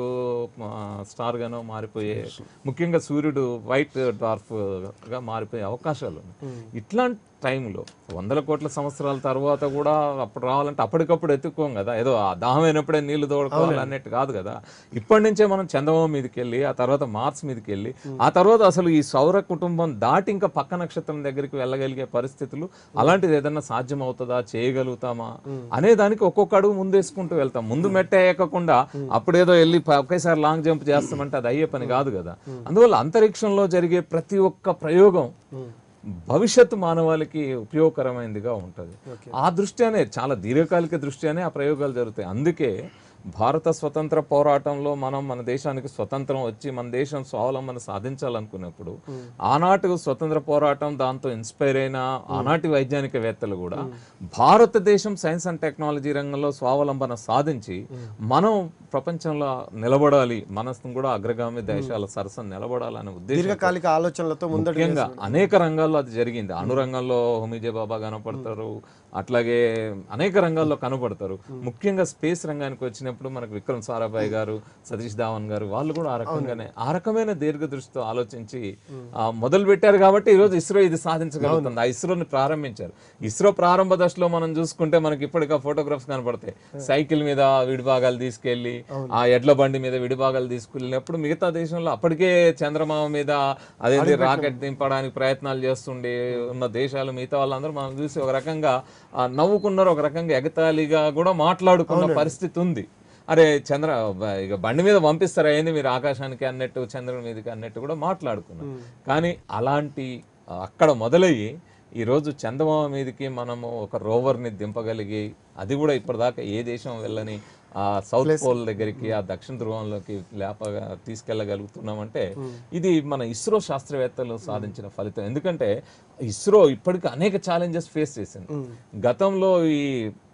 స్టార్ గానో మారిపోయే ముఖ్యంగా సూర్యుడు వైట్ డ్వార్ఫ్ గా మారిపోయే అవకాశాలు ఉన్నాయి ఇట్లాంటి టైంలో వందల కోట్ల సంవత్సరాల తర్వాత కూడా అప్పుడు రావాలంటే అప్పటికప్పుడు ఎత్తుక్కోం కదా ఏదో ఆ దాహం అయినప్పుడే నీళ్లు తోడుకోవాలి అన్నట్టు కాదు కదా ఇప్పటి నుంచే మనం చందమామ మీదకి వెళ్ళి ఆ తర్వాత మార్స్ మీదకి వెళ్ళి ఆ తర్వాత అసలు ఈ సౌర కుటుంబం దాటి ఇంకా పక్క నక్షత్రం దగ్గరికి వెళ్ళగలిగే పరిస్థితులు అలాంటిది ఏదన్నా సాధ్యం అవుతుందా చేయగలుగుతామా అనే దానికి ఒక్కొక్క అడుగు ముందేసుకుంటూ వెళ్తాం ముందు మెట్ట ఎక్కకుండా అప్పుడేదో వెళ్ళి ప- ఒకేసారి లాంగ్ జంప్ చేస్తామంటే అది అయ్యే పని కాదు కదా అందువల్ల అంతరిక్షంలో జరిగే ప్రతి ఒక్క ప్రయోగం భవిష్యత్తు మానవాళికి ఉపయోగకరమైనదిగా ఉంటుంది ఆ దృష్ట్యానే చాలా దీర్ఘకాలిక దృష్ట్యానే ఆ ప్రయోగాలు జరుగుతాయి అందుకే భారత స్వతంత్ర పోరాటంలో మనం మన దేశానికి స్వతంత్రం వచ్చి మన దేశం స్వావలంబన సాధించాలనుకున్నప్పుడు ఆనాటి స్వతంత్ర పోరాటం దాంతో ఇన్స్పైర్ అయిన ఆనాటి వైజ్ఞానికవేత్తలు కూడా భారతదేశం సైన్స్ అండ్ టెక్నాలజీ రంగంలో స్వావలంబన సాధించి మనం ప్రపంచంలో నిలబడాలి మనసు కూడా అగ్రగామి దేశాల సరసన నిలబడాలనే ఉద్దేశం దీర్ఘకాలిక ఆలోచనలతో ముందడు ముఖ్యంగా అనేక రంగాల్లో అది జరిగింది అణు రంగంలో హోమిజే బాబా కనపడతారు అట్లాగే అనేక రంగాల్లో కనపడతారు ముఖ్యంగా స్పేస్ రంగానికి వచ్చినప్పుడు మనకు విక్రమ్ సారాభాయ్ గారు సతీష్ ధావన్ గారు వాళ్ళు కూడా ఆ రకంగానే ఆ రకమైన దీర్ఘదృష్టితో ఆలోచించి ఆ, మొదలు పెట్టారు కాబట్టి ఈ రోజు ఇస్రో ఇది సాధించగలుగుతుంది ఆ ఇస్రోని ప్రారంభించారు ఇస్రో ప్రారంభ దశలో మనం చూసుకుంటే మనకి ఇప్పటికా ఫోటోగ్రాఫ్స్ కనపడతాయి సైకిల్ మీద విడిభాగాలు తీసుకెళ్లి ఆ ఎడ్ల బండి మీద విడిభాగాలు తీసుకెళ్ళినప్పుడు మిగతా దేశంలో అప్పటికే చంద్రమామ మీద అదేంటి రాకెట్ దింపడానికి ప్రయత్నాలు చేస్తుండే ఉన్న దేశాలు మిగతా వాళ్ళందరూ మనం చూసి ఒక రకంగా ఆ, నవ్వుకున్నారు ఒక రకంగా ఎగతాళిగా కూడా మాట్లాడుకున్న పరిస్థితి ఉంది అరే చంద్ర బ- ఇక బండి మీద పంపిస్తారా ఏంది మీరు ఆకాశానికి అన్నట్టు చంద్రుని మీదకి అన్నట్టు కూడా మాట్లాడుకున్నాం కానీ అలాంటి ఆ, అక్కడ మొదలయ్యి ఈరోజు చందమామ మీదకి మనము ఒక రోవర్ని దింపగలిగి అది కూడా ఇప్పటిదాకా ఏ దేశం వెళ్ళని ఆ సౌత్ పోల్ దగ్గరికి ఆ దక్షిణ ధ్రువంలోకి లేపగా తీసుకెళ్ళగలుగుతున్నామంటే ఇది మన ఇస్రో శాస్త్రవేత్తలు సాధించిన ఫలితం ఎందుకంటే ఇస్రో ఇప్పటికి అనేక ఛాలెంజెస్ ఫేస్ చేసింది గతంలో ఈ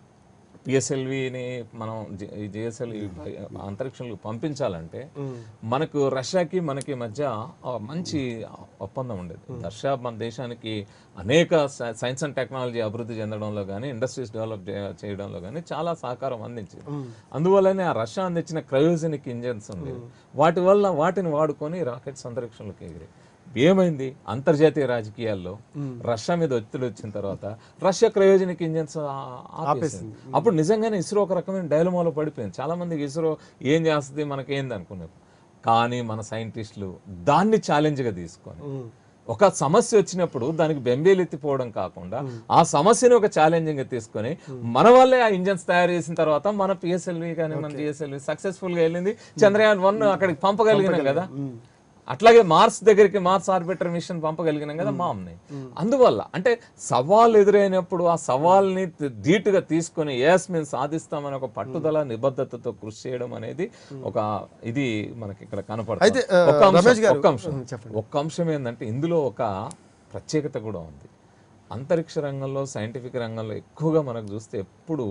పిఎస్ఎల్విని మనం జి- ఈ జిఎస్ఎల్ అంతరిక్షంలో పంపించాలంటే మనకు రష్యాకి మనకి మధ్య ఆ మంచి ఒప్పందం ఉండేది రష్యా మన దేశానికి అనేక సై- సైన్స్ అండ్ టెక్నాలజీ అభివృద్ధి చెందడంలో కానీ ఇండస్ట్రీస్ డెవలప్ చే- చేయడంలో కానీ చాలా సహకారం అందించింది అందువల్లనే ఆ రష్యా అందించిన క్రయోజనిక్ ఇంజన్స్ ఉండేవి వాటి వల్ల వాటిని వాడుకొని రాకెట్స్ అంతరిక్షంలోకి ఎగిరాయి ఏమైంది అంతర్జాతీయ రాజకీయాల్లో రష్యా మీద ఒత్తిడి వచ్చిన తర్వాత రష్యా క్రయోజనిక్ ఇంజన్స్ ఆపేసింది అప్పుడు నిజంగానే ఇస్రో ఒక రకమైన డైలమాలో పడిపోయింది చాలా మందికి ఇస్రో ఏం చేస్తుంది మనకి ఏంది అనుకున్నారు కానీ మన సైంటిస్టులు దాన్ని ఛాలెంజ్గా తీసుకొని ఒక సమస్య వచ్చినప్పుడు దానికి బెంబేలెత్తిపోవడం కాకుండా ఆ సమస్యని ఒక ఛాలెంజింగ్ గా తీసుకొని మన వల్లే ఆ ఇంజన్స్ తయారు చేసిన తర్వాత మన పిఎస్ఎల్వి కానీ మన జిఎస్ఎల్వి సక్సెస్ఫుల్ గా వెళ్ళింది చంద్రయాన్ వన్ అక్కడికి పంపగలిగినాం కదా అట్లాగే మార్స్ దగ్గరికి మార్స్ ఆర్బిటర్ మిషన్ పంపగలిగినాం కదా మామ్ని అందువల్ల అంటే సవాల్ ఎదురైనప్పుడు ఆ సవాల్ని ధీటుగా తీసుకొని ఎస్ మేము సాధిస్తామని ఒక పట్టుదల నిబద్ధతతో కృషి చేయడం అనేది ఒక ఇది మనకి ఇక్కడ కనపడుతుంది అయితే, ఆ, ఒక్క అంశం- రమేష్ గారు, ఒక్క అంశం ఉమ్, చెప్పండి. ఒక్క అంశం ఏంటంటే ఇందులో ఒక ప్రత్యేకత కూడా ఉంది అంతరిక్ష రంగంలో సైంటిఫిక్ రంగంలో ఎక్కువగా మనకు చూస్తే ఎప్పుడు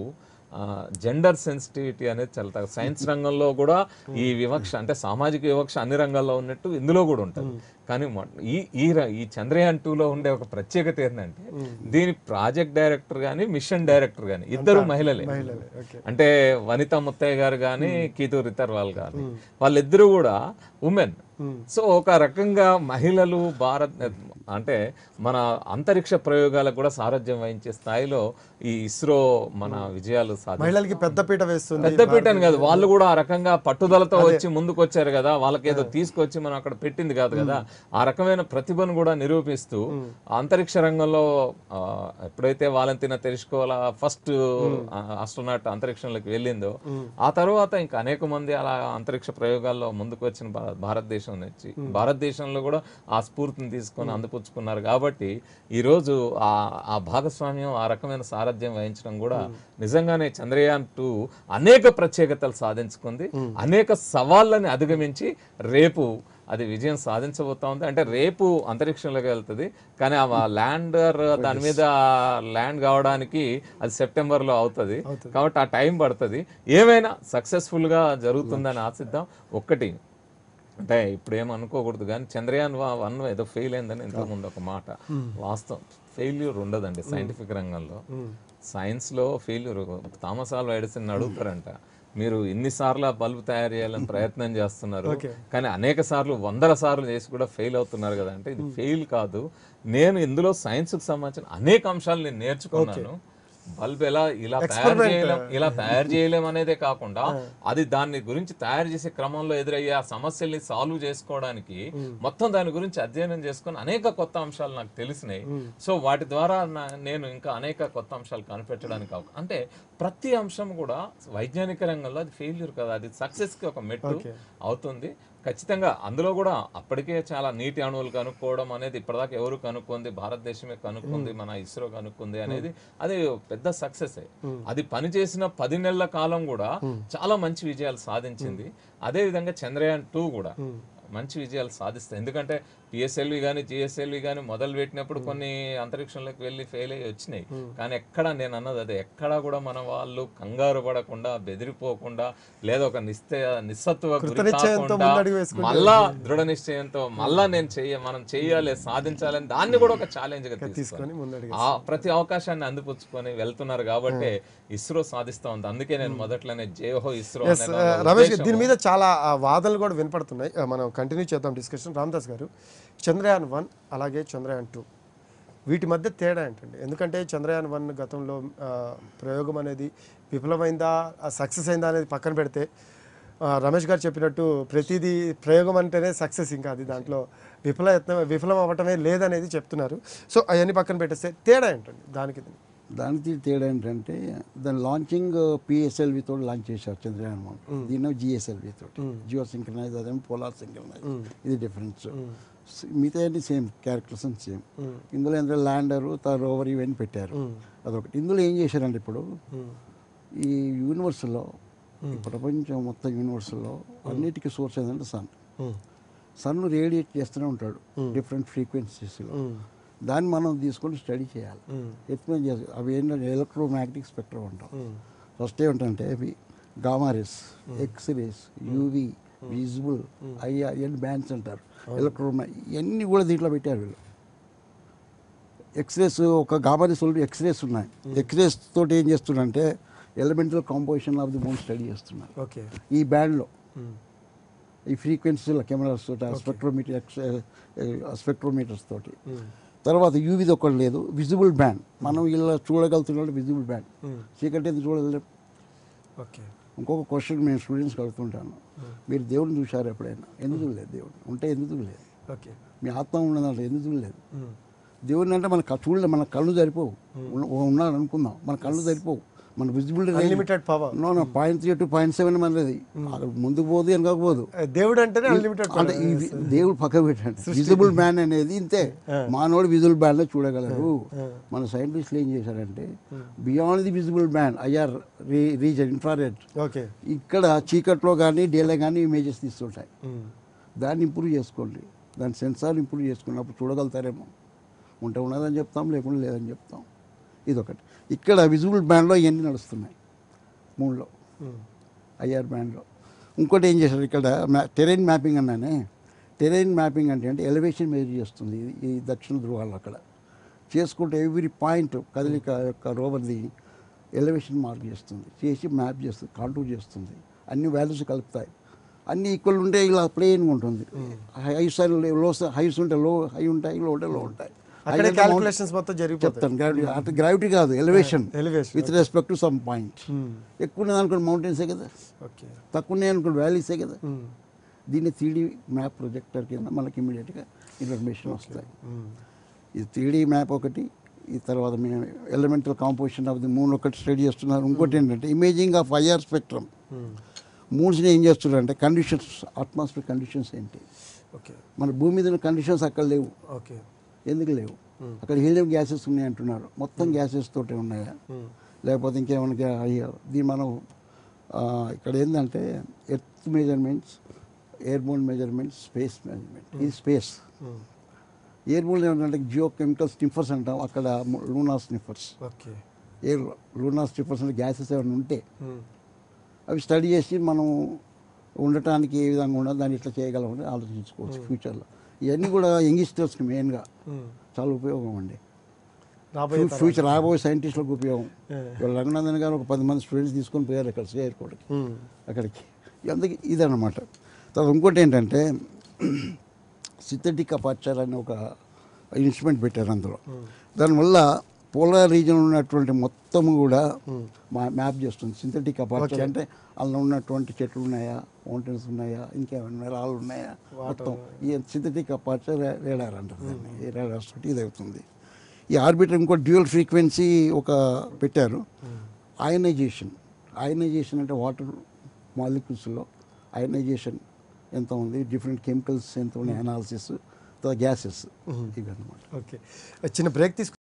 జెండర్ సెన్సిటివిటీ అనేది చాలా తక్కువ. సైన్స్ రంగంలో కూడా ఈ వివక్ష అంటే సామాజిక వివక్ష అన్ని రంగాల్లో ఉన్నట్టు ఇందులో కూడా ఉంటుంది కానీ మొ- ఈ ఈ ర- ఈ చంద్రయాన్ టూలో ఉండే ఒక ప్రత్యేకత ఏంటంటే దీని ప్రాజెక్ట్ డైరెక్టర్ కానీ మిషన్ డైరెక్టర్ కానీ ఇద్దరు మహిళలే ఓకే అంటే వనిత ముత్తయ్య గారు కానీ కీతూ రితర్వాల్ గారు వాళ్ళిద్దరూ కూడా ఉమెన్ సో ఒక రకంగా మహిళలు భారత్ అంటే మన అంతరిక్ష ప్రయోగాలకు కూడా సారథ్యం వహించే స్థాయిలో ఈ ఇస్రో మన విజయాలు సాధి మహిళలకి పెద్దపీట వేస్తుంది పెద్ద పీటని కాదు వాళ్ళు కూడా ఆ రకంగా పట్టుదలతో వచ్చి ముందుకు వచ్చారు కదా వాళ్ళకి ఏదో తీసుకొచ్చి మనం అక్కడ పెట్టింది కాదు కదా ఆ రకమైన ప్రతిభను కూడా నిరూపిస్తూ అంతరిక్ష రంగంలో ఆ, ఎప్పుడైతే వాలంతిన తెలుసుకోవాల ఫస్ట్ ఆస్ట్రోనాట్ అంతరిక్షంలోకి వెళ్ళిందో ఆ తర్వాత ఇంకా అనేక మంది అలా అంతరిక్ష ప్రయోగాల్లో ముందుకు వచ్చిన భా- భారతదేశం నుంచి భారతదేశంలో కూడా ఆ స్ఫూర్తిని తీసుకొని అందిపుచ్చుకున్నారు కాబట్టి ఈరోజు ఆ ఆ భాగస్వామ్యం ఆ రకమైన సారథ్యం వహించడం కూడా నిజంగానే చంద్రయాన్ టూ అనేక ప్రత్యేకతలు సాధించుకుంది అనేక సవాళ్ళని అధిగమించి రేపు అది విజయం సాధించబోతా ఉంది అంటే రేపు అంతరిక్షంలోకి వెళ్తుంది కానీ ఆ ల్యాండర్ దాని మీద ల్యాండ్ కావడానికి అది సెప్టెంబర్లో అవుతుంది కాబట్టి ఆ టైం పడుతుంది ఏమైనా సక్సెస్ఫుల్ గా జరుగుతుందని ఆశిద్దాం ఒక్కటి అంటే ఇప్పుడు ఏం అనుకోకూడదు కానీ చంద్రయాన్ వన్ ఏదో ఫెయిల్ అయిందని ఇంతకుముందు ఒక మాట వాస్తవం ఫెయిల్యూర్ ఉండదండి సైంటిఫిక్ రంగంలో సైన్స్ లో ఫెయిల్యూర్ థామస్ ఆల్వా ఎడిసన్ అడుగుతారంట మీరు ఇన్నిసార్లు ఆ బల్బు తయారు చేయాలని ప్రయత్నం చేస్తున్నారు కానీ అనేక సార్లు వందల సార్లు చేసి కూడా ఫెయిల్ అవుతున్నారు కదా అంటే ఇది ఫెయిల్ కాదు నేను ఇందులో సైన్స్ కు సంబంధించిన అనేక అంశాలు నేను నేర్చుకున్నాను బల్బ్ ఎలా ఇలా తయారు చేయలేం ఇలా తయారు చేయలేం అనేదే కాకుండా అది దాని గురించి తయారు చేసే క్రమంలో ఎదురయ్యే ఆ సమస్యల్ని సాల్వ్ చేసుకోవడానికి మొత్తం దాని గురించి అధ్యయనం చేసుకొని అనేక కొత్త అంశాలు నాకు తెలిసినాయి సో వాటి ద్వారా నా- నేను ఇంకా అనేక కొత్త అంశాలు కనిపెట్టడానికి అవ- అంటే ప్రతి అంశం కూడా వైజ్ఞానిక రంగంలో అది ఫెయిల్యూర్ కదా అది సక్సెస్ కి ఒక మెట్టు అవుతుంది ఖచ్చితంగా అందులో కూడా అప్పటికే చాలా నీటి అణువులు కనుక్కోవడం అనేది ఇప్పటిదాకా ఎవరు కనుక్కుంది భారతదేశమే కనుక్కుంది మన ఇస్రో కనుక్కుంది అనేది అది పెద్ద సక్సెస్ అది పనిచేసిన పది నెలల కాలం కూడా చాలా మంచి విజయాలు సాధించింది అదే విధంగా చంద్రయాన్ టూ కూడా మంచి విజయాలు సాధిస్తాయి ఎందుకంటే పిఎస్ఎల్వి కానీ జిఎస్ఎల్వి కానీ మొదలు పెట్టినప్పుడు కొన్ని అంతరిక్షంలోకి వెళ్ళి ఫెయిల్ అయ్యి వచ్చినాయి కానీ ఎక్కడ నేను అన్నది అదే ఎక్కడా కూడా మన వాళ్ళు కంగారు పడకుండా బెదిరిపోకుండా లేదా ఒక నిశ్చయ నిస్సత్వ గురి కృతనిశ్చయంతో కాకుండా ముందడుగు వేసుకుంటూ మళ్ళా దృఢ నిశ్చయంతో మళ్ళా నేను చెయ్య మనం చెయ్యాలి సాధించాలని దాన్ని కూడా ఒక ఛాలెంజ్ గా తీసుకొని తీసుకొని ముందడుగు ఆ ప్రతి అవకాశాన్ని అందిపుచ్చుకొని వెళ్తున్నారు కాబట్టి ఇస్రో సాధిస్తా ఉంది అందుకే నేను మొదట్లోనే జేహో ఇస్రో ఎస్ అనే నా రమేష్ ఉద్దేశం. దీని మీద చాలా ఆ, వాదనలు కూడా వినపడుతున్నాయి ఆ, మనం కంటిన్యూ చేద్దాం డిస్కషన్ రామదాస్ గారు చంద్రయాన్ వన్ అలాగే చంద్రయాన్ టూ వీటి మధ్య తేడా ఏంటండి ఎందుకంటే చంద్రయాన్ వన్ గతంలో ఆ, ప్రయోగం అనేది విఫలమైందా సక్సెస్ అయిందా అనేది పక్కన పెడితే ఆ, రమేష్ గారు చెప్పినట్టు ప్రతిదీ ప్రయోగం అంటేనే సక్సెస్ ఇంకా అది దాంట్లో విఫలయత్నం విఫలం అవ్వటమే లేదనేది చెప్తున్నారు సో అవన్నీ పక్కన పెట్టేస్తే తేడా ఏంటండి దానికి దీనికి? దానికి తేడా ఏంటంటే దాని లాంచింగ్ పిఎస్ఎల్వి తోటి లాంచ్ చేశారు చంద్రయాన్ వన్ దీని జిఎస్ఎల్వి తోటి జియో సింక్రనైజ్ అదేమో పోలార్ సింక్రనైజ్ ఇది డిఫరెన్స్ మిగతా అన్ని సేమ్ క్యారెక్టర్స్ అండ్ సేమ్ ఇందులో ఏంటంటే ల్యాండరు రోవర్ ఇవన్నీ పెట్టారు అదొకటి ఇందులో ఏం చేశారంటే ఇప్పుడు ఈ యూనివర్స్లో ఈ ప్రపంచం మొత్తం యూనివర్స్లో అన్నిటికీ సోర్స్ ఏంటంటే సన్ సన్ రేడియేట్ చేస్తూనే ఉంటాడు డిఫరెంట్ ఫ్రీక్వెన్సీస్లో దాన్ని మనం తీసుకొని స్టడీ చేయాలి ఎక్స్ప్లెయిన్ చేయాలి అవి ఏంటంటే ఎలక్ట్రోమాగ్నెటిక్ స్పెక్ట్రమ్ అంటాం ఫస్ట్ ఏమిటంటే అవి gamma rays X rays UV visible IR ఇవన్నీ బ్యాండ్స్ అంటారు ఎలక్ట్రోమా ఇవన్నీ కూడా దీంట్లో పెట్టారు వీళ్ళు ఎక్స్రేస్ ఒక గామారీస్ ఎక్స్రేస్ ఉన్నాయి ఎక్స్రేస్ తోటి ఏం చేస్తున్నారంటే elemental composition of the moon study చేస్తున్నారు ఓకే ఈ బ్యాండ్లో ఈ ఫ్రీక్వెన్సీల కెమెరాస్ తోటి స్పెక్ట్రోమీటర్ స్పెక్ట్రోమీటర్స్ తోటి తర్వాత యూవిది ఒకటి లేదు విజిబుల్ బ్యాండ్ మనం ఇలా చూడగలుగుతున్నాడు విజిబుల్ బ్యాండ్ చీకటి ఎందుకు చూడగలం ఓకే ఇంకొక క్వశ్చన్ మేము స్టూడెంట్స్కి అడుగుతుంటాను మీరు దేవుడిని చూశారు ఎప్పుడైనా ఎందుకు చూడలేదు దేవుడిని ఉంటే ఎందుకు చూడలేదు ఓకే మీ ఆత్మ ఉన్నదంటే ఎందుకు చూడలేదు దేవుడిని అంటే మన క- చూడలే మన కళ్ళు సరిపోవు ఉన్న- ఉన్నాడు అనుకుందాం మన కళ్ళు సరిపోవు మన visibility unlimited power no no point three to point seven మనది అక్కడ ముందుకు పోదు వెనకపోదు దేవుడు అంటేనే అన్లిమిటెడ్ అంటే ఈ వి- దేవుడు పక్క పెట్టండి విజిబుల్ మ్యాన్ అనేది ఇంతే మానవుడు విజిబుల్ మ్యాన్ చూడగలరు మన సైంటిస్టులు ఏం చేశారంటే beyond the visible man IR region infrared okay ఇక్కడ చీకట్లో కానీ డేలో కానీ ఇమేజెస్ తీస్తుంటాయి దాన్ని ఇంప్రూవ్ చేసుకోండి దాని సెన్సార్ ఇంప్రూవ్ చేసుకున్నప్పుడు చూడగలుగుతారేమో ఉంటే ఉన్నదని చెప్తాం లేకుండా లేదని చెప్తాం ఇదొకటి ఇక్కడ విజిబుల్ బ్యాండ్లో ఇవన్నీ నడుస్తున్నాయి మూడులో ఐఆర్ బ్యాండ్లో ఇంకోటి ఏం చేశారు ఇక్కడ మ్యా టెరైన్ మ్యాపింగ్ అన్నానే టెరైన్ మ్యాపింగ్ అంటే అంటే ఎలివేషన్ మెజర్ చేస్తుంది ఇది ఈ దక్షిణ ధ్రువాలు అక్కడ చేసుకుంటే ఎవ్రీ పాయింట్ కదలిక యొక్క రోవర్ది ఎలివేషన్ మార్క్ చేస్తుంది చేసి మ్యాప్ చేస్తుంది కాంటూర్ చేస్తుంది అన్ని వాల్యూస్ కలుపుతాయి అన్ని ఈక్వల్ ఉంటే ఇలా ప్లేన్గా ఉంటుంది హైస్ లో హైస్ ఉంటే లో హై ఉంటాయి లో ఉంటే లో ఉంటాయి అక్కడే High అంటే mountain- క్యాలిక్యులేషన్స్ మొత్తం జరిగిపోతాయి చెప్తాను గ్రావిటీ అంటే గ్రావిటీ కాదు elevation elevation, with respect to some point ఎక్కువ ఉన్నది అనుకోండి మౌంటైన్సే కదా ఓకే తక్కువ ఉన్నాయి అనుకోండి వ్యాలీసే కదా దీన్ని త్రీ మ్యాప్ ప్రొజెక్టర్ కింద మనకి ఇమీడియట్గా ఇన్ఫర్మేషన్ వస్తాయి ఇది త్రీ మ్యాప్ ఒకటి ఈ తర్వాత మేము elemental composition of the moon ఒకటి స్టడీ చేస్తున్నారు ఇంకోటి ఏంటంటే ఇమేజింగ్ ఆఫ్ ఐఆర్ స్పెక్ట్రమ్ మూన్స్ని ఏం చేస్తున్నారు అంటే కండిషన్స్ అట్మాస్ఫియర్ కండిషన్స్ ఏంటి ఓకే మన భూమి మీద ఉన్న కండిషన్స్ అక్కడ లేవు ఓకే ఎందుకు లేవు అక్కడ హీలియం గ్యాసెస్ ఉన్నాయి అంటున్నారు మొత్తం గ్యాసెస్ తోటే ఉన్నాయా లేకపోతే ఇంకేమైనా గ్యా- అయ్యా దీన్ని మనం ఆ, ఇక్కడ ఏంటంటే earth measurements airborne measurements space measurement ఇది స్పేస్ ఎయిర్బోన్ ఏంటంటే జియో కెమికల్ స్నిఫర్స్ అంటాం అక్కడ luna sniffers okay air luna sniffers అంటే గ్యాసెస్ ఏమైనా ఉంటే అవి స్టడీ చేసి మనం ఉండటానికి ఏ విధంగా ఉండదు దాన్ని ఇట్లా చేయగలమని ఆలోచించుకోవచ్చు ఫ్యూచర్లో ఇవన్నీ కూడా యంగిస్టర్స్కి మెయిన్గా చాలా ఉపయోగం అండి రాబోయే ఫ్యూ- ఫ్యూచర్ రాబోయే సైంటిస్టులకు ఉపయోగం ఇవాళ రఘునందన్ గారు ఒక పది మంది స్టూడెంట్స్ తీసుకొని పోయారు అక్కడ సి ఎయిర్పోర్ట్కి Hmm. అక్కడికి అందుకే ఇదన్నమాట తర్వాత ఇంకోటి ఏంటంటే సింథటిక్ అపర్చర్ అనే ఒక ఇన్స్ట్రుమెంట్ పెట్టారు అందులో దానివల్ల పోలార్ రీజన్ ఉన్నటువంటి మొత్తం కూడా మా- మ్యాప్ చేస్తుంది సింథటిక్ అపర్చర్ అంటే అందులో ఉన్నటువంటి చెట్లు ఉన్నాయా మౌంటైన్స్ ఉన్నాయా ఇంకేమైనా రాళ్ళు ఉన్నాయా మొత్తం ఈ సింథటిక్ అపర్చర్ రేడార్ అంటారు దాన్ని ఈ రేడార్స్ తోటి ఇది అవుతుంది ఈ ఆర్బిటర్ ఇంకో డ్యూయల్ ఫ్రీక్వెన్సీ ఒక పెట్టారు ఆయనైజేషన్ ఆయనైజేషన్ అంటే వాటర్ మాలిక్యూల్స్లో ఆయనైజేషన్ ఎంత ఉంది డిఫరెంట్ కెమికల్స్ ఎంత ఉన్నాయి అనాలిసిస్ గ్యాసెస్ ఇవి అన్నమాట ఓకే చిన్న బ్రేక్ తీసుకు